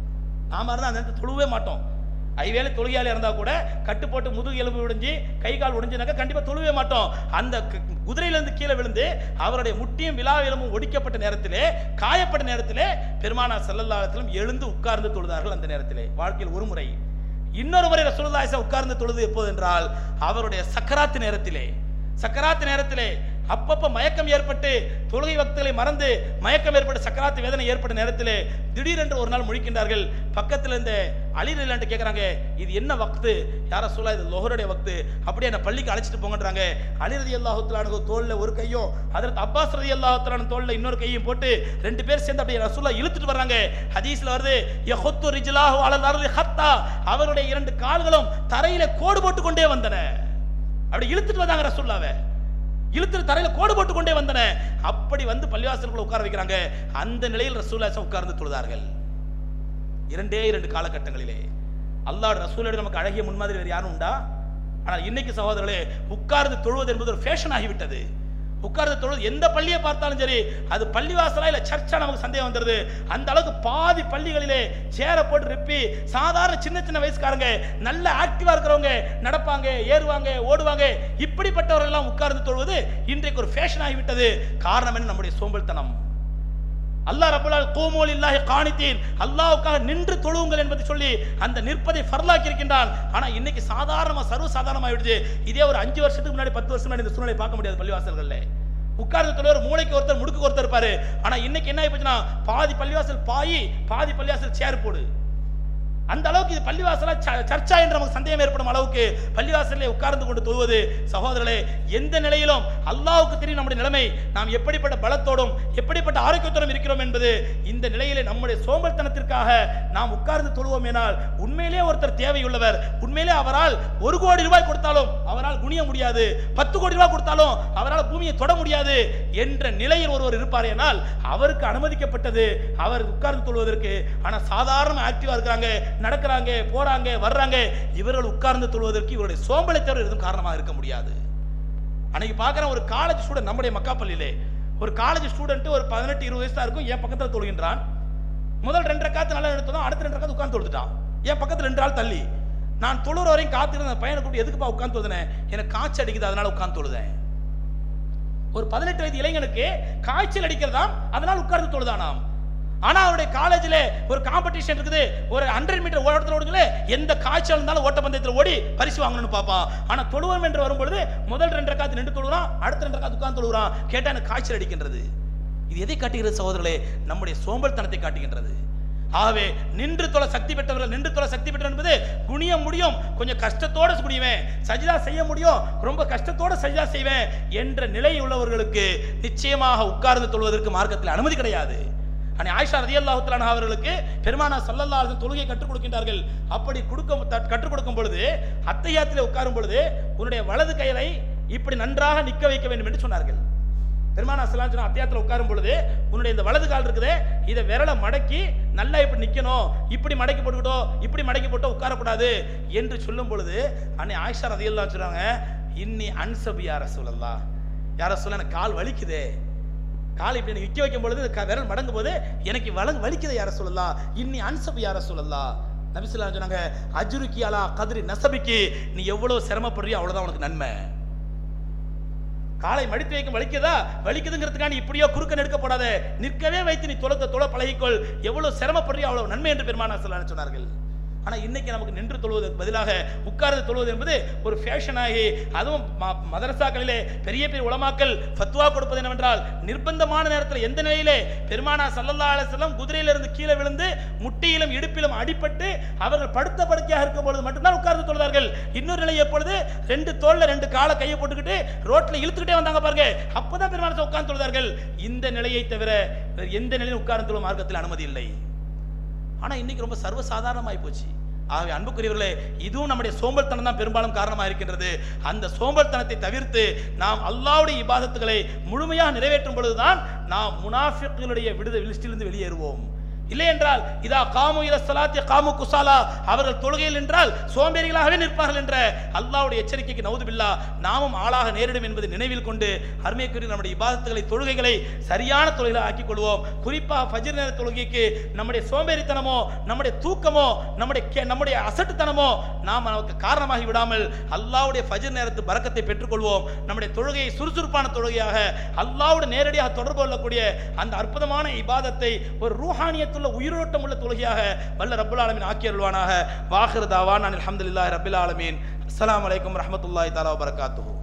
நாம இருந்தா அந்த நேரத்தில் தொழுவே மாட்டோம் ஐவேளை தொழுகையாளி இருந்தா கூட கட்டு போட்டு முதுகு எலும்பு உடைஞ்சு கை கால் உடைஞ்சுனாக்கா கண்டிப்பா தொழுவே மாட்டோம் அந்த க- குதிரையிலிருந்து கீழே விழுந்து அவருடைய முட்டியும் விழா எலும்பும் ஒடிக்கப்பட்ட நேரத்திலே காயப்பட்ட நேரத்திலே பெருமானா செல்லல்லாத்திலும் எழுந்து உட்கார்ந்து தொழுதார்கள் அந்த நேரத்திலே வாழ்க்கையில் ஒரு முறை இன்னொரு முறை ரசூலுல்லாஹி ஸல்லல்லாஹு உட்கார்ந்து தொழுது எப்போது என்றால் அவருடைய சக்கராத்து நேரத்திலே சக்கராத்து நேரத்திலே அப்பப்ப மயக்கம் ஏற்பட்டு தொழுகை வக்தங்களை மறந்து மயக்கம் ஏற்பட்டு சக்கராத்து வேதனை ஏற்பட்ட நேரத்திலே திடீரென்று ஒரு நாள் முழிக்கின்றார்கள் பக்கத்தில் இருந்த அலிரலான்ட்டு கேட்குறாங்க இது என்ன வக்து யார சொல்ல இது லொஹருடைய வக்து அப்படியே என்ன பள்ளிக்கு அழைச்சிட்டு போங்கன்றாங்க அலிரதி அல்லாஹுத்தலானு தோல்ல ஒரு கையும் அதற்கு அப்பாஸ் ரதி அல்லாஹுத்தலான தோல்ல இன்னொரு கையும் போட்டு ரெண்டு பேர் சேர்ந்து அப்படியே ரசூலா இழுத்துட்டு வர்றாங்க ஹதீஸ்ல வருது யஹுத்து ரிஜ்லாஹு அலல் அர்லி ஹத்தா அவருடைய இரண்டு கால்களும் தரையில கோடு போட்டு கொண்டே வந்தன அப்படி இழுத்துட்டு வந்தாங்க ரசூல்லாவை இழுத்துட்டு தரையில கோடு போட்டு கொண்டே வந்தன அப்படி வந்து பள்ளிவாசலுக்குள்ள உட்கார வைக்கிறாங்க அந்த நிலையில் ரசூல்லாசம் உட்கார்ந்து தொழுதார்கள் இரண்டே இரண்டு காலகட்டங்களிலே அல்லாஹ் ரசூலோட நமக்கு அழகிய முன்மாதிரி வேறு யாரும் உண்டா ஆனால் இன்னைக்கு சகோதரர்களே உட்கார்ந்து தொழுவது என்பது ஒரு ஃபேஷன் ஆகிவிட்டது உட்கார்ந்து தொழுவது எந்த பள்ளியை பார்த்தாலும் சரி அது பள்ளிவாசலா இல்ல சர்ச்சா நமக்கு சந்தேகம் வந்துருது அந்த அளவுக்கு பாதி பள்ளிகளிலே சேர போட்டு ரெப்பி சாதாரண சின்ன சின்ன வயசுக்காரங்க நல்ல ஆக்டிவா இருக்கிறவங்க நடப்பாங்க ஏறுவாங்க ஓடுவாங்க இப்படிப்பட்டவர்கள் எல்லாம் உட்கார்ந்து தொழுவது இன்றைக்கு ஒரு ஃபேஷன் ஆகிவிட்டது காரணம் என்ன நம்முடைய சோம்பல்தனம் அல்லாஹ் ரப்பல் கோமோல் இல்லாஹி காணித்தீன் அல்லாஹ்வுக்காக நின்று தொழுவுங்கள் என்பதை சொல்லி அந்த நிற்பதை ஃபர்லாக்கி இருக்கின்றான் ஆனா இன்னைக்கு சாதாரணமா சர்வ சாதாரணமாயிடுது இதே ஒரு அஞ்சு வருஷத்துக்கு முன்னாடி பத்து வருஷம் முன்னாடி இந்த சூழ்நிலை பார்க்க முடியாது பள்ளிவாசல்கள்ல உட்கார்ந்து தொழுவர் மூளைக்கு ஒருத்தர் முடுக்கு ஒருத்தர் இருப்பாரு ஆனா இன்னைக்கு என்ன ஆயிப்போச்சுன்னா பாதி பள்ளிவாசல் பாயி பாதி பள்ளிவாசல் சேர் போடு அந்த அளவுக்கு இது பள்ளிவாசலா ச- சர்ச்சா என்று நமக்கு சந்தேகம் ஏற்படும் அளவுக்கு பள்ளிவாசலிலே உட்கார்ந்து கொண்டு தொழுவது சகோதரர்களே எந்த நிலையிலும் அல்லாஹ்வுக்கு தெரியும் நம்முடைய நிலைமை நாம் எப்படிப்பட்ட பலத்தோடும் எப்படிப்பட்ட ஆரோக்கியத்தோடும் இருக்கிறோம் என்பது இந்த நிலையிலே நம்முடைய சோம்பல்தனத்திற்காக நாம் உட்கார்ந்து தொழுவோம் எனால் உண்மையிலே ஒருத்தர் தேவையுள்ளவர் உண்மையிலே அவரால் ஒரு கோடி ரூபாய் கொடுத்தாலும் அவரால் குனிய முடியாது பத்து கோடி ரூபாய் கொடுத்தாலும் அவரால் பூமியை தொட முடியாது என்ற நிலையில் ஒருவர் இருப்பார் எனால் அவருக்கு அனுமதிக்கப்பட்டது அவர் உட்கார்ந்து தொழுவதற்கு ஆனா சாதாரண ஆக்டிவா இருக்கிறாங்க நடக்கிறாங்க போறாங்க வர்றாங்க இவர்கள் உட்கார்ந்து தொழுவதற்கு இவருடைய சோம்பலை தவிர எதுவும் காரணமாக இருக்க முடியாது அன்னைக்கு பார்க்குறேன் ஒரு காலேஜ் ஸ்டூடெண்ட் நம்முடைய மக்காப்பள்ளியிலே ஒரு காலேஜ் ஸ்டூடெண்ட் ஒரு பதினெட்டு இருபது வயசு தான் இருக்கும் என் பக்கத்தில் தொழுகின்றான் முதல் ரெண்டரை காத்து நல்லா எடுத்ததும் அடுத்த ரெண்டரை காத்து உட்கார்ந்து தொழுதுட்டான் என் பக்கத்தில் ரெண்டு ஆள் தள்ளி நான் தொழுற வரையும் காத்திருந்த அந்த பையனை கூப்பிட்டு எதுக்குப்பா உட்கார்ந்து தொழுதுனேன் எனக்கு காய்ச்சல் அடிக்குது அதனால உட்கார்ந்து தொழுதேன் ஒரு பதினெட்டு வயது இளைஞனுக்கு காய்ச்சல் அடிக்கிறதாம் அதனால் உட்கார்ந்து தொழுதானாம் ஆனா அவருடைய காலேஜில் ஒரு காம்படிஷன் இருக்குது ஒரு ஹண்ட்ரட் மீட்டர் ஓட்டத்தில் ஓடுங்களே எந்த காய்ச்சல் இருந்தாலும் ஓட்டப்பந்தயத்தில் ஓடி பரிசு வாங்கணும்னு பார்ப்பான் ஆனா தொழுவோம் என்று வரும்பொழுது முதல் ரெண்டு ரக்காத்து நின்று தொழுகிறான் அடுத்த ரெண்டு ரக்காத்து உட்கார்ந்து தொழுகிறான் கேட்டா எனக்கு காய்ச்சல் அடிக்கின்றது இது எதை காட்டுகிறது சகோதரர்களே நம்முடைய சோம்பல்தனத்தை காட்டுகின்றது ஆகவே நின்று தொலை சக்தி பெற்றவர்கள் நின்று தொலை சக்தி பெற்றவர் என்பது குனிய முடியும் கொஞ்சம் கஷ்டத்தோட குனிவேன் சஜிதா செய்ய முடியும் ரொம்ப கஷ்டத்தோட சஜிதா செய்வேன் என்ற நிலை உள்ளவர்களுக்கு நிச்சயமாக உட்கார்ந்து தொழுவதற்கு மார்க்கத்தில் அனுமதி கிடையாது அன்னை ஆயிஷா ரதியல்லாஹு தஆலா அவர்களுக்கு பெருமானா ஸல்லல்லாஹு அலைஹி வஸல்லம் தொழுகை கற்றுக் கொடுக்கின்றார்கள் அப்படி கொடுக்க த- கற்றுக் கொடுக்கும் பொழுது அத்தையாத்திலே உட்காரும் பொழுது உன்னுடைய வலது கையை இப்படி நன்றாக நிற்க வைக்க வேண்டும் என்று சொன்னார்கள் பெருமானா ஸல்லல்லாஹு அலைஹி வஸல்லம் அத்தியாயத்தில் உட்காரும் பொழுது உன்னுடைய இந்த வலது கால் இருக்குதே இதை விரலை மடக்கி நல்லா இப்படி நிக்கணும் இப்படி மடக்கி போட்டுக்கிட்டோ இப்படி மடக்கி போட்டோ உட்காரக்கூடாது என்று சொல்லும் பொழுது அன்னை ஆயிஷா ரதியல்லாஹு சொல்றாங்க இன்னி அன்சபி யார சொல்லலாம் யார சொல்ல எனக்கு கால் வலிக்குதே கால் இப்படி எனக்கு நிக்க வைக்கும் பொழுது க- விரல் மடங்கும் போது எனக்கு வலங்கு வலிக்குது யார சொல்லலாம் இன்னி அன்சபு யார சொல்லலாம் நபிசுல்லா சொன்னாங்க அஜுருக்கி அலா கதிரி நசபிக்கு நீ எவ்வளவு சிரமப்படுறியோ அவ்வளவுதான் உனக்கு நன்மை காலை மடித்து வைக்கும் வலிக்குதா வலிக்குதுங்கிறதுக்காண்டி இப்படியோ குறுக்க நெடுக்க போடாத நிற்கவே வைத்து நீ தொலைத்த தொலை பழகிக்கொள் எவ்வளவு சிரமப்படுறியோ அவ்வளவு நன்மை என்று பெருமானா சொல்லலாம்னு சொன்னார்கள் ஆனா இன்னைக்கு நமக்கு நின்று தொழுவதற்கு பதிலாக உட்கார்ந்து தொழுவது என்பது ஒரு ஃபேஷன் ஆகி அதுவும் ம- மதரசாக்களிலே பெரிய பெரிய உலமாக்கள் ஃபத்வா கொடுப்பது என்னவென்றால் நிர்பந்தமான நேரத்தில் எந்த நிலையிலே பெருமானா சல்லல்லா அலிஸ்லாம் குதிரையிலிருந்து கீழே விழுந்து முட்டியிலும் இடுப்பிலும் அடிபட்டு அவர்கள் படுத்த படுக்கையாக இருக்கும் பொழுது மட்டும்தான் உட்கார்ந்து தொழுதார்கள் இன்னொரு நிலை எப்பொழுது ரெண்டு தோல்ல ரெண்டு காலை கையை போட்டுக்கிட்டு ரோட்ல இழுத்துக்கிட்டே வந்தாங்க பாருங்க அப்பதான் பெருமானத்தை உட்கார்ந்து தொழுதார்கள் இந்த நிலையை தவிர வேறு எந்த நிலையிலும் உட்கார்ந்து தொழும் மார்க்கத்தில் அனுமதி இல்லை ஆனா இன்னைக்கு ரொம்ப சர்வசாதாரணமாய் போச்சு ஆகவே அன்புக்குரியவர்களே இதுவும் நம்முடைய சோம்பல்தனம் தான் பெரும்பாலும் காரணமாக இருக்கின்றது அந்த சோம்பல்தனத்தை தவிர்த்து நாம் அல்லாஹ்வுடைய இபாதத்துகளை முழுமையாக நிறைவேற்றும் பொழுதுதான் நாம் முனாஃபிக்குகளுடைய விடுத லிஸ்டிலிருந்து வெளியேறுவோம் இல்லை என்றால் இதா காமு இல சலாத்திய காமு குசாலா அவர்கள் தொழுகையில் என்றால் சோம்பேறிகளாகவே நிற்பார்கள் என்ற அல்லாஹ்வுடைய எச்சரிக்கைக்கு நவுதுபில்லா நாமும் ஆளாக நேரிடும் என்பதை நினைவில் கொண்டு அருமைக்குரிய நம்முடைய இபாதத்துகளை தொழுகைகளை சரியான தொழுகைகளை ஆக்கிக் கொள்வோம் குறிப்பாக ஃபஜ்ர் நேர தொழுகைக்கு நம்முடைய சோம்பேறித்தனமோ நம்முடைய தூக்கமோ நம்முடைய கே- நம்முடைய அசட்டுத்தனமோ நாம் நமக்கு காரணமாகி விடாமல் அல்லாஹ்வுடைய ஃபஜ்ர் நேரத்து பரக்கத்தை பெற்றுக்கொள்வோம் நம்முடைய தொழுகையை சுறுசுறுப்பான தொழுகையாக அல்லாஹ்வுடைய நேரடியாக தொடர்பு கொள்ளக்கூடிய அந்த அற்புதமான இபாதத்தை ஒரு ரூஹானியத்துள்ள உயிரோட்டம் உள்ள தொழுகையாக வல்ல ரப்புல் ஆலமீன் ஆக்கி அருள்வானாக வாஹிர் தாவான் அல்ஹம்துலில்லாஹி ரப்பில் ஆலமீன் அஸ்ஸலாமு அலைக்கும் ரஹ்மத்துல்லாஹி தஆலா வபரகாத்துஹு